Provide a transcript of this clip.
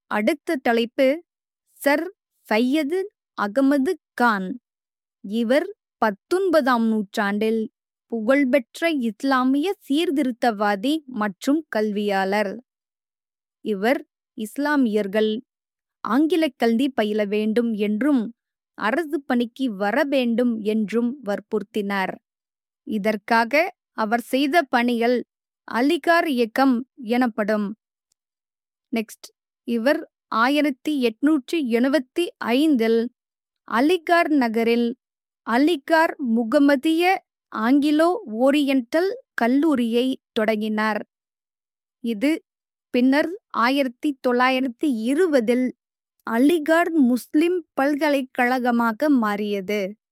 அடுத்த தலைப்பு சர் சையது அகமது கான் இவர் பத்தொன்பதாம் நூற்றாண்டில் புகழ்பெற்ற இஸ்லாமிய சீர்திருத்தவாதி மற்றும் கல்வியாளர் இவர் இஸ்லாமியர்கள் ஆங்கிலக் கல்வி பயில வேண்டும் என்றும் அரசு பணிக்கு வர வேண்டும் என்றும் வற்புறுத்தினார் இதற்காக அவர் செய்த பணிகள் அலிகார் இயக்கம் எனப்படும் நெக்ஸ்ட் இவர் ஆயிரத்தி எட்நூற்றி எழுபத்தி ஐந்தில் அலிகார் நகரில் அலிகார் முகமதிய ஆங்கிலோ ஓரியண்டல் கல்லூரியை தொடங்கினார் இது பின்னர் ஆயிரத்தி தொள்ளாயிரத்தி இருபதில் அலிகார் முஸ்லிம் பல்கலைக்கழகமாக மாறியது